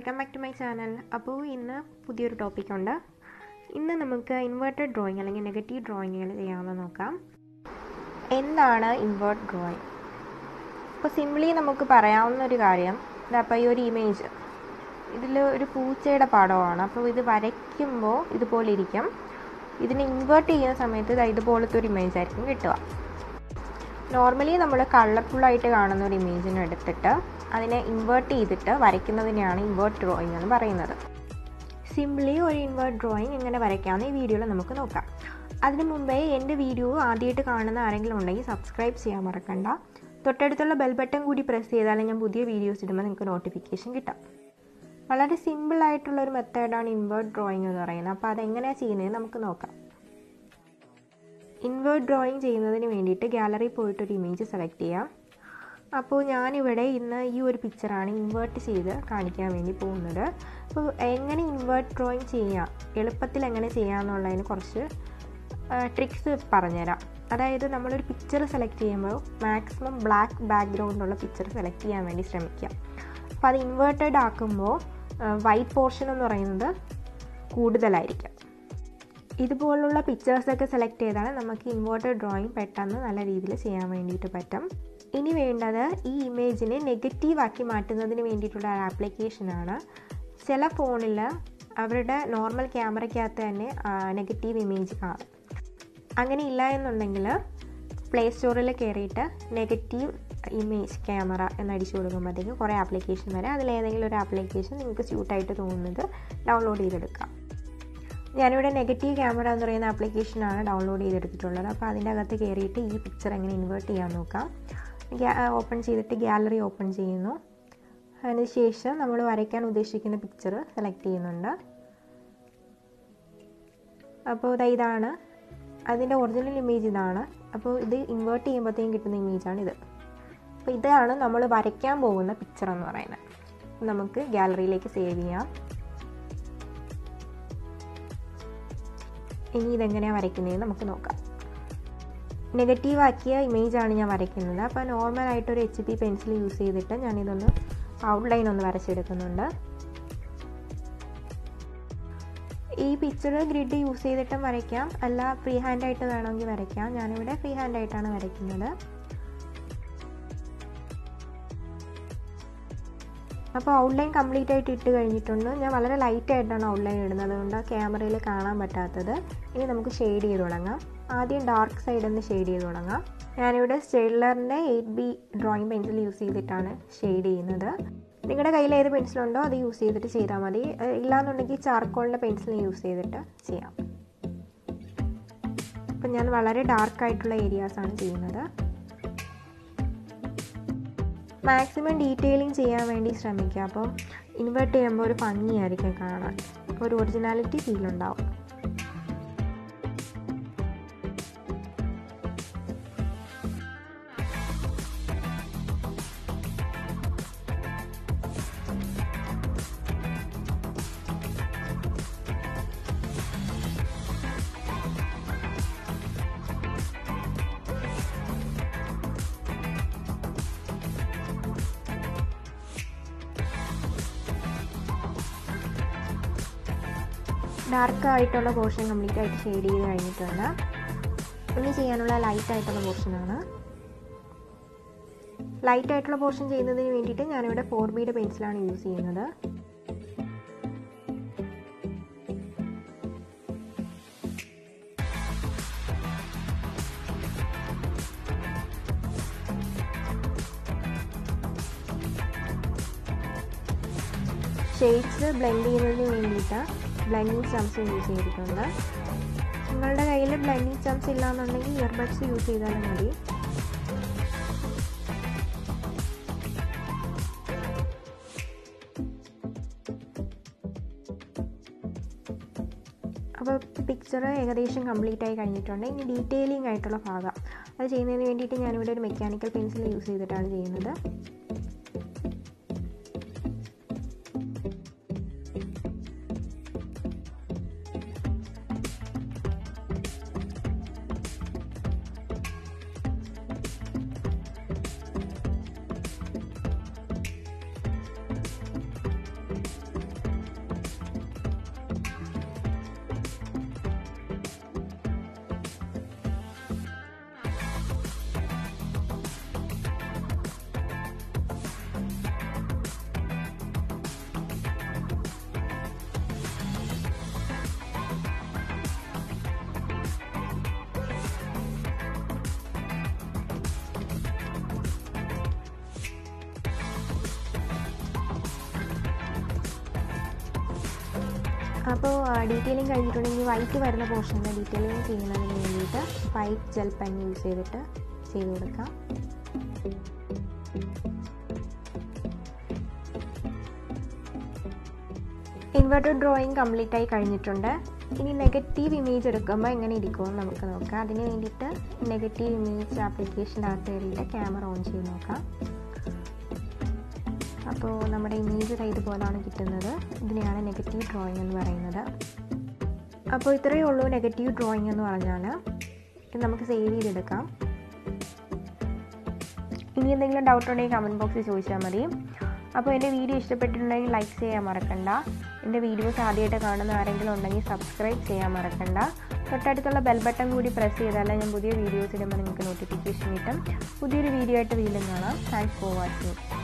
welcome back to my channel അപ്പോൾ ഇന്ന് പുതിയൊരു ടോപ്പിക്കുണ്ട് ഇന്ന് നമുക്ക് ഇൻവേർട്ടഡ് ഡ്രോയിങ് അല്ലെങ്കിൽ നെഗറ്റീവ് ഡ്രോയിങ്ങുകൾ ചെയ്യാമെന്ന് നോക്കാം എന്താണ് ഇൻവേർട്ട് ഡ്രോയിങ് ഇപ്പോൾ സിംപ്ലി നമുക്ക് പറയാവുന്ന ഒരു കാര്യം ഇതാ അപ്പോൾ ഈ ഒരു ഇമേജ് ഇതിൽ ഒരു പൂച്ചയുടെ പടമാണ് അപ്പോൾ ഇത് വരയ്ക്കുമ്പോൾ ഇതുപോലെ ഇരിക്കും ഇതിനെ ഇൻവേർട്ട് ചെയ്യുന്ന സമയത്ത് ഇതാ ഇതുപോലത്തെ ഒരു ഇമേജ് ആയിരിക്കും കിട്ടുക നോർമലി നമ്മൾ കളർഫുള്ളായിട്ട് കാണുന്ന ഒരു ഇമേജിനെ എടുത്തിട്ട് അതിനെ ഇൻവേർട്ട് ചെയ്തിട്ട് വരയ്ക്കുന്നതിനെയാണ് ഇൻവേർട്ട് ഡ്രോയിങ് എന്ന് പറയുന്നത് സിംപ്ലി ഒരു ഇൻവേർട്ട് ഡ്രോയിങ് എങ്ങനെ വരയ്ക്കാമെന്ന് ഈ വീഡിയോയിൽ നമുക്ക് നോക്കാം അതിന് മുമ്പേ എൻ്റെ വീഡിയോ ആദ്യമായിട്ട് കാണുന്ന ആരെങ്കിലും ഉണ്ടെങ്കിൽ സബ്സ്ക്രൈബ് ചെയ്യാൻ മറക്കണ്ട തൊട്ടടുത്തുള്ള ബെൽ ബട്ടൺ കൂടി പ്രസ് ചെയ്താലേ ഞാൻ പുതിയ വീഡിയോസ് ഇടുമ്പോൾ നിങ്ങൾക്ക് നോട്ടിഫിക്കേഷൻ കിട്ടാം വളരെ സിമ്പിളായിട്ടുള്ള ഒരു മെത്തേഡാണ് ഇൻവേർട്ട് ഡ്രോയിങ് എന്ന് പറയുന്നത് അപ്പോൾ അതെങ്ങനെയാണ് ചെയ്യുന്നത് നമുക്ക് നോക്കാം ഇൻവേർട്ട് ഡ്രോയിങ് ചെയ്യുന്നതിന് വേണ്ടിയിട്ട് ഗാലറി പോയിട്ട് ഒരു ഇമേജ് സെലക്ട് ചെയ്യാം അപ്പോൾ ഞാനിവിടെ ഇന്ന് ഈ ഒരു പിക്ചറാണ് ഇൻവേർട്ട് ചെയ്ത് കാണിക്കാൻ വേണ്ടി പോകുന്നത് അപ്പോൾ എങ്ങനെ ഇൻവേർട്ട് ഡ്രോയിങ് ചെയ്യാം എളുപ്പത്തിൽ എങ്ങനെ ചെയ്യാം എന്നുള്ളതിന് കുറച്ച് ട്രിക്സ് പറഞ്ഞുതരാം അതായത് നമ്മളൊരു പിക്ചർ സെലക്ട് ചെയ്യുമ്പോൾ മാക്സിമം ബ്ലാക്ക് ബാക്ക്ഗ്രൗണ്ടുള്ള പിക്ചർ സെലക്ട് ചെയ്യാൻ വേണ്ടി ശ്രമിക്കുക അപ്പോൾ അത് ഇൻവേർട്ടഡ് ആക്കുമ്പോൾ വൈറ്റ് പോർഷൻ എന്ന് പറയുന്നത് കൂടുതലായിരിക്കും ഇതുപോലുള്ള പിക്ചേഴ്സൊക്കെ സെലക്ട് ചെയ്താൽ നമുക്ക് ഇൻവേർട്ടഡ് ഡ്രോയിങ് പെട്ടെന്ന് നല്ല രീതിയിൽ ചെയ്യാൻ വേണ്ടിയിട്ട് പറ്റും ഇനി വേണ്ടത് ഈ ഇമേജിനെ നെഗറ്റീവാക്കി മാറ്റുന്നതിന് വേണ്ടിയിട്ടുള്ള ഒരു ആപ്ലിക്കേഷനാണ് ചില ഫോണിൽ അവരുടെ നോർമൽ ക്യാമറയ്ക്കകത്ത് തന്നെ നെഗറ്റീവ് ഇമേജ് കാണും അങ്ങനെ ഇല്ല എന്നുണ്ടെങ്കിൽ പ്ലേ സ്റ്റോറിൽ കയറിയിട്ട് നെഗറ്റീവ് ഇമേജ് ക്യാമറ എന്നടിച്ചു കൊടുക്കുമ്പോഴത്തേക്കും കുറേ ആപ്ലിക്കേഷൻ വരെ അതിലേതെങ്കിലും ഒരു ആപ്ലിക്കേഷൻ നിങ്ങൾക്ക് സ്യൂട്ടായിട്ട് തോന്നുന്നത് ഡൗൺലോഡ് ചെയ്തെടുക്കാം ഞാനിവിടെ നെഗറ്റീവ് ക്യാമറ എന്ന് പറയുന്ന ആപ്ലിക്കേഷനാണ് ഡൗൺലോഡ് ചെയ്തെടുത്തിട്ടുള്ളത് അപ്പോൾ അതിൻ്റെ അകത്ത് കയറിയിട്ട് ഈ പിക്ചർ എങ്ങനെ ഇൻവേർട്ട് ചെയ്യാൻ നോക്കാം ഓപ്പൺ ചെയ്തിട്ട് ഗാലറി ഓപ്പൺ ചെയ്യുന്നു അതിനുശേഷം നമ്മൾ വരയ്ക്കാൻ ഉദ്ദേശിക്കുന്ന പിക്ചർ സെലക്ട് ചെയ്യുന്നുണ്ട് അപ്പോൾ ഇതാ ഇതാണ് അതിൻ്റെ ഒറിജിനൽ ഇമേജ് ഇതാണ് അപ്പോൾ ഇത് ഇൻവേർട്ട് ചെയ്യുമ്പോഴത്തേക്കും കിട്ടുന്ന ഇമേജാണ് ഇത് അപ്പോൾ ഇതാണ് നമ്മൾ വരയ്ക്കാൻ പോകുന്ന പിക്ചർ എന്ന് പറയുന്നത് നമുക്ക് ഗാലറിയിലേക്ക് സേവ് ചെയ്യാം ഇനി ഇതെങ്ങനെയാണ് വരയ്ക്കുന്നതെന്ന് നമുക്ക് നോക്കാം നെഗറ്റീവ് ആക്കിയ ഇമേജാണ് ഞാൻ വരയ്ക്കുന്നത് അപ്പോൾ നോർമലായിട്ടൊരു എച്ച് പി പെൻസിൽ യൂസ് ചെയ്തിട്ട് ഞാനിതൊന്ന് ഔട്ട്ലൈൻ ഒന്ന് വരച്ചെടുക്കുന്നുണ്ട് ഈ പിക്ചർ ഗ്രിഡ് യൂസ് ചെയ്തിട്ടും വരയ്ക്കാം അല്ല ഫ്രീ ഹാൻഡായിട്ട് വേണമെങ്കിൽ വരയ്ക്കാം ഞാനിവിടെ ഫ്രീ ഹാൻഡായിട്ടാണ് വരയ്ക്കുന്നത് അപ്പോൾ ഔട്ട്ലൈൻ കംപ്ലീറ്റ് ആയിട്ട് ഇട്ട് കഴിഞ്ഞിട്ടുണ്ട് ഞാൻ വളരെ ലൈറ്റ് ആയിട്ടാണ് ഔട്ട്ലൈൻ ഇടുന്നത് അതുകൊണ്ട് ക്യാമറയിൽ കാണാൻ പറ്റാത്തത് ഇനി നമുക്ക് ഷെയ്ഡ് ചെയ്ത് തുടങ്ങാം ആദ്യം ഡാർക്ക് സൈഡിൽ നിന്ന് ഷെയ്ഡ് ചെയ്ത് തുടങ്ങാം ഞാനിവിടെ സ്റ്റെയിലറിൻ്റെ eight B drawing pencil use ചെയ്തിട്ടാണ് ഷെയ്ഡ് ചെയ്യുന്നത് നിങ്ങളുടെ കയ്യിൽ ഏത് പെൻസിലുണ്ടോ അത് യൂസ് ചെയ്തിട്ട് ചെയ്താൽ മതി ഇല്ലാന്നുണ്ടെങ്കിൽ ചാർക്കോളിൻ്റെ പെൻസിൽ യൂസ് ചെയ്തിട്ട് ചെയ്യാം അപ്പം ഞാൻ വളരെ ഡാർക്കായിട്ടുള്ള ഏരിയാസാണ് ചെയ്യുന്നത് മാക്സിമം ഡീറ്റെയിലിംഗ് ചെയ്യാൻ വേണ്ടി ശ്രമിക്കുക അപ്പം ഇൻവേർട്ട് ചെയ്യുമ്പോൾ ഒരു ഭംഗിയായിരിക്കും കാണാൻ ഒരു ഒറിജിനാലിറ്റി ഫീൽ ഉണ്ടാവും ഡാർക്ക് ആയിട്ടുള്ള പോർഷൻ കംപ്ലീറ്റ് ആയിട്ട് ഷെയ്ഡ് ചെയ്ത് കഴിഞ്ഞിട്ടുണ്ട് ഇനി ചെയ്യാനുള്ള ലൈറ്റ് ആയിട്ടുള്ള പോർഷനാണ് ലൈറ്റ് ആയിട്ടുള്ള പോർഷൻ ചെയ്യുന്നതിന് വേണ്ടിയിട്ട് ഞാനിവിടെ ഫോർ ബിയുടെ പെൻസിലാണ് യൂസ് ചെയ്യുന്നത് ഷെയ്ഡ്സ് ബ്ലെൻഡ് ചെയ്യുന്നതിന് വേണ്ടിയിട്ട് ബ്ലെൻഡിങ് ചംസ് യൂസ് ചെയ്തിട്ടുണ്ട് നിങ്ങളുടെ കയ്യിൽ ബ്ലെൻഡിങ് ചംസ് ഇല്ലാന്നുണ്ടെങ്കിൽ ഇയർബഡ്സ് യൂസ് ചെയ്താലും മതി അപ്പോൾ പിക്ചർ ഏകദേശം കംപ്ലീറ്റ് ആയി കഴിഞ്ഞിട്ടുണ്ട് ഇനി ഡീറ്റെയിലിംഗ് ആയിട്ടുള്ള ഭാഗം അത് ചെയ്യുന്നതിന് വേണ്ടിയിട്ട് ഞാനിവിടെ ഒരു മെക്കാനിക്കൽ പെൻസിൽ യൂസ് ചെയ്തിട്ടാണ് ചെയ്യുന്നത് അപ്പോൾ ഡീറ്റെയിലിംഗ് കഴിഞ്ഞിട്ടുണ്ടെങ്കിൽ വൈറ്റ് വരുന്ന പോർഷനിൽ ഡീറ്റെയിലിംഗ് ചെയ്യുന്നതിന് വേണ്ടിയിട്ട് വൈറ്റ് ജെൽ പെൻ യൂസ് ചെയ്തിട്ട് ചെയ്ത് കൊടുക്കാം ഇൻവെർട്ടർ ഡ്രോയിങ് കംപ്ലീറ്റ് ആയി കഴിഞ്ഞിട്ടുണ്ട് ഇനി നെഗറ്റീവ് ഇമേജ് എടുക്കുമ്പോൾ എങ്ങനെ ഇരിക്കുമെന്ന് നമുക്ക് നോക്കാം അതിന് വേണ്ടിയിട്ട് നെഗറ്റീവ് ഇമേജ് ആപ്ലിക്കേഷൻ്റെ കയറിയിട്ട് ക്യാമറ ഓൺ ചെയ്ത് നോക്കാം അപ്പോൾ നമ്മുടെ ഇമേജ് ഇതുപോലാണ് കിട്ടുന്നത് ഇതിനെയാണ് നെഗറ്റീവ് ഡ്രോയിങ് എന്ന് പറയുന്നത് അപ്പോൾ ഇത്രയേ ഉള്ളൂ നെഗറ്റീവ് ഡ്രോയിങ് എന്ന് പറഞ്ഞാൽ ഇത് നമുക്ക് സേവ് ചെയ്തെടുക്കാം ഇനി എന്തെങ്കിലും ഡൗട്ട് ഉണ്ടെങ്കിൽ കമൻറ്റ് ബോക്സിൽ ചോദിച്ചാൽ മതി അപ്പോൾ എൻ്റെ വീഡിയോ ഇഷ്ടപ്പെട്ടിട്ടുണ്ടെങ്കിൽ ലൈക്ക് ചെയ്യാൻ മറക്കണ്ട എൻ്റെ വീഡിയോസ് ആദ്യമായിട്ട് കാണുന്ന ആരെങ്കിലും ഉണ്ടെങ്കിൽ സബ്സ്ക്രൈബ് ചെയ്യാൻ മറക്കണ്ട തൊട്ടടുത്തുള്ള ബെൽ ബട്ടൺ കൂടി പ്രസ് ചെയ്താലേ ഞാൻ പുതിയ വീഡിയോസ് ഇടുമ്പോൾ നിങ്ങൾക്ക് നോട്ടിഫിക്കേഷൻ കിട്ടും പുതിയൊരു വീഡിയോ ആയിട്ട് വീണ്ടും കാണാം താങ്ക്സ് ഫോർ വാച്ചിങ്